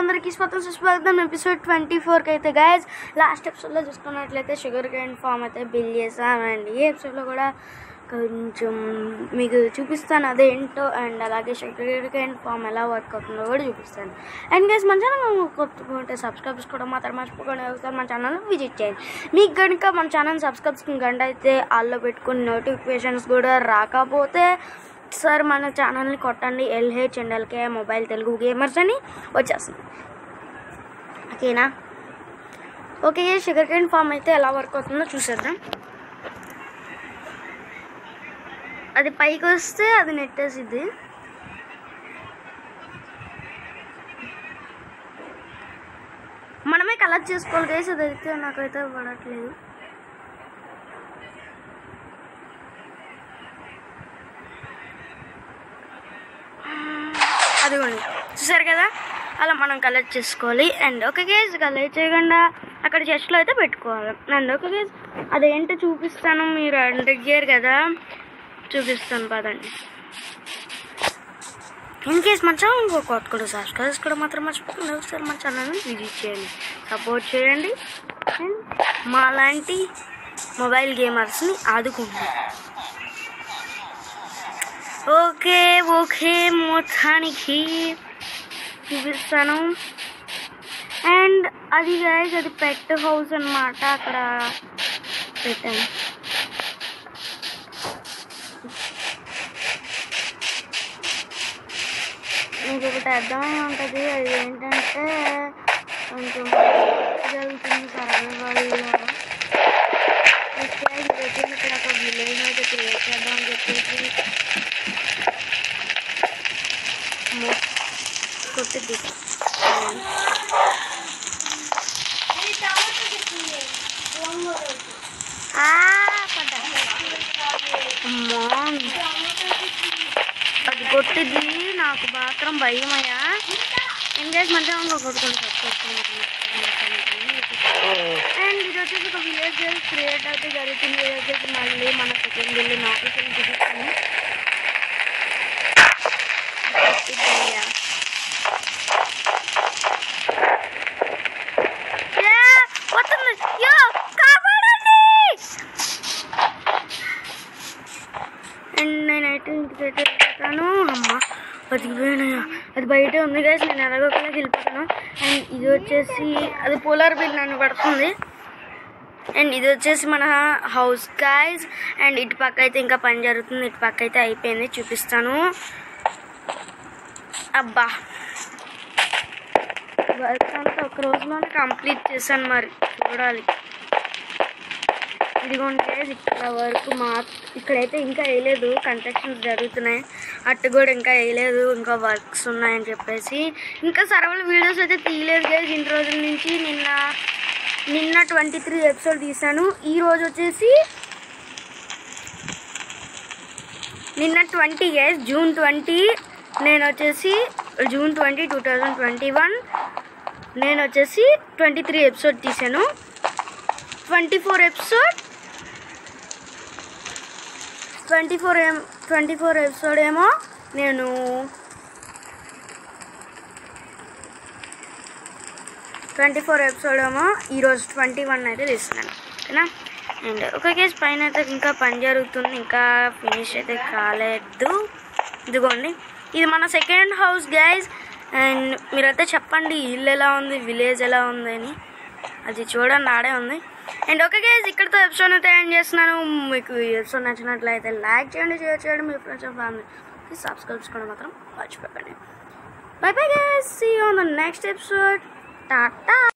అందరికీ స్వాగతం సుస్వాగతం ఎపిసోడ్ ట్వంటీ ఫోర్కి అయితే గైజ్ లాస్ట్ ఎపిసోడ్లో చూసుకున్నట్లయితే షుగర్ కేన్ ఫామ్ అయితే బిల్ చేసామండి ఈ ఎపిసోడ్లో కూడా కొంచెం మీకు చూపిస్తాను అదేంటో అండ్ అలాగే షుగర్ కేన్ ఫామ్ ఎలా వర్క్ అవుతుందో కూడా చూపిస్తాను అండ్ గైస్ మన ఛానల్ కొట్టుకుంటే సబ్స్క్రైబ్ చేసుకోవడం మాత్రం మర్చిపోకుండా ఒకసారి మన ఛానల్ విజిట్ చేయండి మీకు కనుక మన ఛానల్ సబ్స్క్రైబ్ గంట అయితే ఆల్లో పెట్టుకుని నోటిఫికేషన్స్ కూడా రాకపోతే సార్ మన ఛానల్ని కొట్టండి LH and LK mobile Telugu gamers అని వచ్చేస్తుంది ఓకేనా ఓకే షుగర్ కేన్ ఫామ్ అయితే ఎలా వర్క్ అవుతుందో చూసేద్దాం అది పైకి వస్తే అది నెట్టేసిద్ది మనమే కలెక్ట్ చేసుకోవాలి గైస్ అదైతే నాకైతే పడట్లేదు అదిగోండి చూసారు కదా అలా మనం కలెక్ట్ చేసుకోవాలి అండ్ ఒక కేజ్ కలెక్ట్ చేయకుండా అక్కడ చెస్ట్లో అయితే పెట్టుకోవాలి అండ్ ఒక కేజ్ అదేంటో చూపిస్తాను మీరు అడిగారు కదా చూపిస్తాను పదండి ఇన్ కేస్ మన ఛానల్ ఇంకో కొత్త కూడా సబ్స్క్రైబ్ కూడా మాత్రం మర్చిపోకుండా ఒకసారి మన ఛానల్ని విజిట్ చేయండి సపోర్ట్ చేయండి అండ్ మా లాంటి మొబైల్ గేమర్స్ని ఆదుకోండి ఓకే ఓకే మొత్తానికి చూపిస్తాను అండ్ అది గైస్ అది పెట్ హౌస్ అన్నమాట అక్కడ పెట్టాను మీకు ఒకటి అర్థమై ఉంటుంది అది ఏంటంటే కొంచెం జరుగుతుంది సరదాగా వచ్చేసి ఇక్కడ ఒక విలేజ్ అయితే క్రియేట్ చేద్దాం అని చెప్పేసి మొ- కొట్టిద్ది ఆ, పడ్డా. అమ్మా అది కొట్టిద్ది నాకు మాత్రం భయం అయ్యా ఎంగేజ్ మంచిగా ఉందో కొట్టుకుంటా అండ్ ఇది వచ్చేసి ఒక విలేజ్ క్రియేట్ అయితే జరుగుతుంది ఇది వచ్చేసి మళ్ళీ మన సెకండ్ వెళ్ళి నాకైతే చూపిస్తాను కొట్టిద్దయ్యా. ఏ, వస్తుంది యో కాపాడండి అండ్ నేనైతే ఇంటికి అయితే వెళ్ళిపోతాను అమ్మ బతికిపోయినాయా అది బయటే ఉంది గైస్ నేను ఎలాగోకలా వెళ్ళిపోతాను అండ్ ఇది వచ్చేసి అది పోలార్ బిల్ నన్ను పడుతుంది అండ్ ఇది వచ్చేసి మన హౌస్ గైస్ అండ్ ఇటు పక్క అయితే ఇంకా పని జరుగుతుంది ఇటు పక్క అయితే అయిపోయింది చూపిస్తాను అబ్బా వర్క్ అంతా ఒక రోజులోనే కంప్లీట్ చేశాను మరి చూడాలి ఇదిగోండి guys, ఇక్కడ వరకు మా ఇక్కడైతే ఇంకా వేయలేదు కన్స్ట్రక్షన్స్ జరుగుతున్నాయి అట్టు కూడా ఇంకా వేయలేదు ఇంకా వర్క్స్ ఉన్నాయని చెప్పేసి ఇంకా సర్వల్ వీడియోస్ అయితే తీయలేదు గైజ్ ఇన్ని రోజుల నుంచి నిన్న నిన్న ట్వంటీ త్రీ ఎపిసోడ్ తీసాను ఈ రోజు వచ్చేసి నిన్న ట్వంటీ గైజ్ జూన్ ట్వంటీ నేను వచ్చేసి June twenty two thousand twenty one నేను వచ్చేసి ట్వంటీ త్రీ ఎపిసోడ్ తీసాను twenty four episode twenty four ఏం ట్వంటీ ఫోర్ ఎపిసోడ్ ఏమో నేను ట్వంటీ ఫోర్ ఎపిసోడ్ ఏమో ఈరోజు ట్వంటీ వన్ అయితే తీస్తున్నాను ఓకేనా అండ్ ఒక కేసు పైన అయితే ఇంకా పని జరుగుతుంది ఇంకా ఫినిష్ అయితే కాలేదు ఇదిగోండి ఇది మన సెకండ్ హౌస్ గైజ్ అండ్ మీరైతే చెప్పండి ఇల్లు ఎలా ఉంది విలేజ్ ఎలా ఉంది అని అది చూడండి ఆడే ఉంది అండ్ ఓకే గైజ్ ఇక్కడితో ఎపిసోడ్ అయితే ఎండ్ చేస్తున్నాను మీకు ఈ ఎపిసోడ్ నచ్చినట్లయితే లైక్ చేయండి షేర్ చేయండి మీ ఫ్రెండ్స్ అండ్ ఫ్యామిలీ సబ్స్క్రైబ్ చేసుకోవడం మాత్రం మర్చిపోకండి bye bye guys see on the next episode Tata